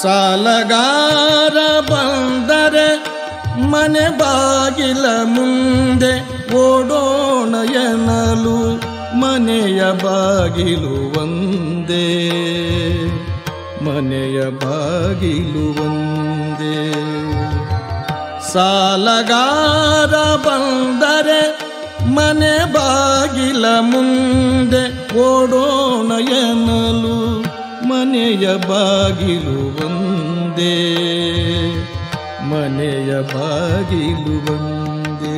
ಸಾಲಗಾರ ಬಂದರೆ ಮನೆ ಬಾಗಿಲ ಮುಂದೆ ಓಡೋಣ ಎನ್ನಲು ಮನೆಯ ಬಾಗಿಲು ಒಂದೇ ಮನೆಯ ಬಾಗಿಲು ಒಂದೇ ಸಾಲಗಾರ ಬಂದರೆ ಮನೆ ಬಾಗಿಲ ಮುಂದೆ ಓಡೋಣ ಎನ್ನಲು ಮನೆಯ ಬಾಗಿಲು ಒಂದೇ ಮನೆಯ ಬಾಗಿಲು ಒಂದೇ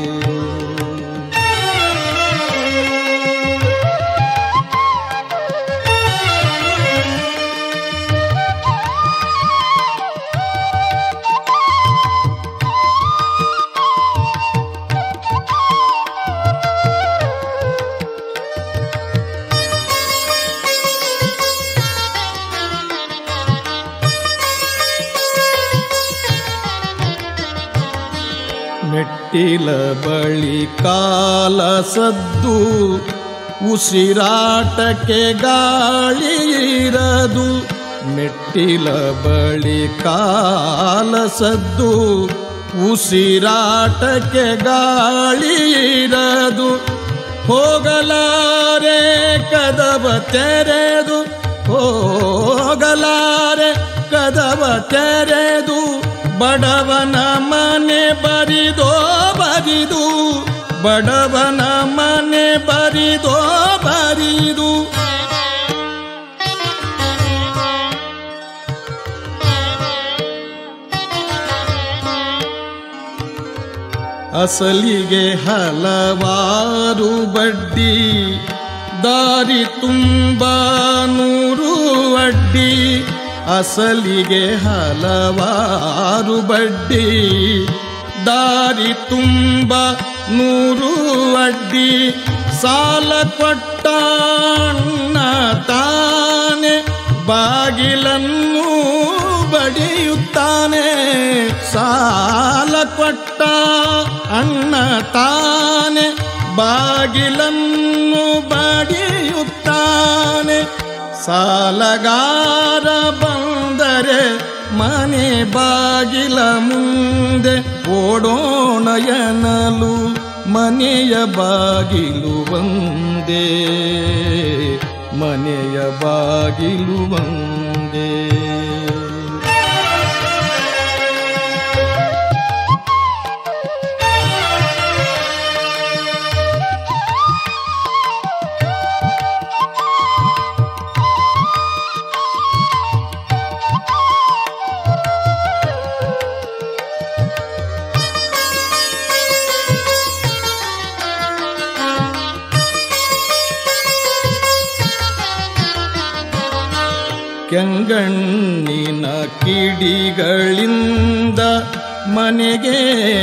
ಮೆಟ್ಟಿಲ ಬಳಿ ಕಾಲ ಸದ್ದು ಉಸಿರಾಟಕ್ಕೆ ಗಾಳಿ ಇರದು ಮೆಟ್ಟಿಲ ಬಳಿ ಕಾಲ ಸದ್ದು ಉಸಿರಾಟಕ್ಕೆ ಗಾಳಿ ಇರದು ಹೋಗಲಾರೆ ಕದವ ತೆರೆದು ಹೋಗಲಾರೆ ಕದವ ತೆರೆದು ಬಡವನ ಮನೆ ಬರಿದೋ ಬರಿದು ಬಡವನ ಮನೆ ಬರಿದೋ ಬರಿದು ಅಸಲಿಗೆ ಹಲವಾರು ಬಡ್ಡಿ ದಾರಿ ತುಂಬ ನೂರು ಅಡ್ಡಿ ಅಸಲಿಗೆ ಹಲವಾರು ಬಡ್ಡಿ ದಾರಿ ತುಂಬ ನೂರು ಅಡ್ಡಿ ಸಾಲ ಕೊಟ್ಟಾಣ್ಣ ತಾನೆ ಬಾಗಿಲನ್ನು ಬಡಿಯುತ್ತಾನೆ ಸಾಲ ಕೊಟ್ಟ ಅಣ್ಣ ತಾನೆ ಬಾಗಿಲನ್ನು ಬಡಿಯುತ್ತಾನೆ ಸಾಲಗಾರ ಬಂದರೆ ಮನೆ ಬಾಗಿಲ ಮುಂದೆ ಓಡೋಣ ಎನ್ನಲು ಮನೆಯ ಬಾಗಿಲು ಒಂದೇ ಮನೆಯ ಬಾಗಿಲು ಒಂದೇ ಕೆಂಗಣ್ಣಿನ ಕಿಡಿಗಳಿಂದ ಮನೆಗೆ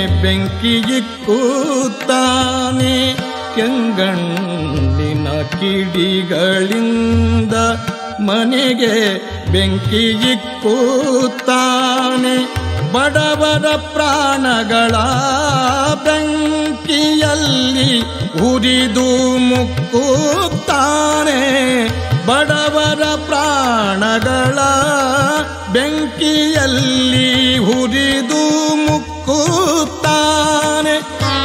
ಬೆಂಕಿಯಿಕ್ಕುತ್ತಾನೆ ಕೆಂಗಣ್ಣಿನ ಕಿಡಿಗಳಿಂದ ಮನೆಗೆ ಬೆಂಕಿಯಿಕ್ಕುತ್ತಾನೆ ಬಡವರ ಪ್ರಾಣಗಳ ಬೆಂಕಿಯಲ್ಲಿ ಉರಿದು ಮುಕ್ಕುತ್ತಾನೆ ಬಡವರ ಪ್ರಾಣಗಳ ಬೆಂಕಿಯಲ್ಲಿ ಹುರಿದು ಮುಕ್ಕುತ್ತಾನೆ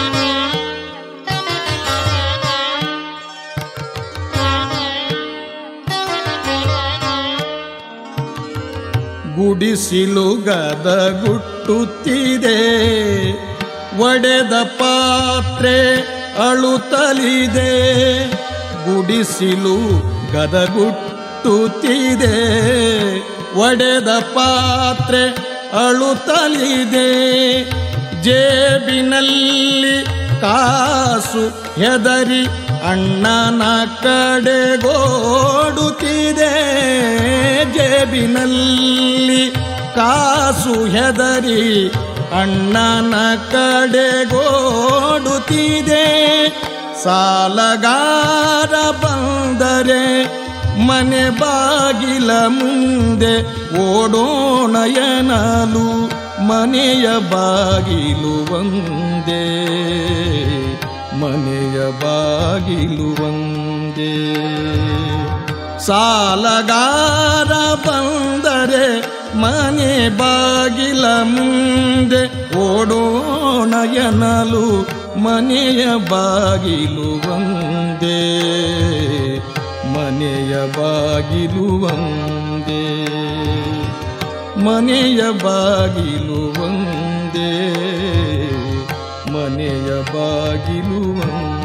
ಗುಡಿಸಿಲು ಗದಗುಟ್ಟುತ್ತಿದೆ ಒಡೆದ ಪಾತ್ರೆ ಅಳುತ್ತಲಿದೆ ಗುಡಿಸಿಲು ಗದಗುಟ್ಟುತ್ತಿದೆ ಒಡೆದ ಪಾತ್ರೆ ಅಳುತ್ತಲಿದೆ ಜೇಬಿನಲ್ಲಿ ಕಾಸು ಹೆದರಿ ಅಣ್ಣನ ಕಡೆಗೋಡುತ್ತಿದೆ ಜೇಬಿನಲ್ಲಿ ಕಾಸು ಹೆದರಿ ಅಣ್ಣನ ಕಡೆಗೋಡುತ್ತಿದೆ ಸಾಲಗಾರ ಬಂದರೆ ಮನೆ ಬಾಗಿಲ ಮುಂದೆ ಓಡೋಣ ಎನ್ನಲು ಮನೆಯ ಬಾಗಿಲು ಒಂದೇ ಮನೆಯ ಬಾಗಿಲು ಒಂದೇ ಸಾಲಗಾರ ಬಂದರೆ ಮನೆ ಬಾಗಿಲ ಮುಂದೆ ಓಡೋಣ ಎನ್ನಲು ಮನೆಯ ಬಾಗಿಲು ಒಂದೇ ಮನೆಯ ಬಾಗಿಲು ಒಂದೇ ಮನೆಯ ಬಾಗಿಲು ಒಂದೇ ಮನೆಯ ಬಾಗಿಲು ಒಂದೇ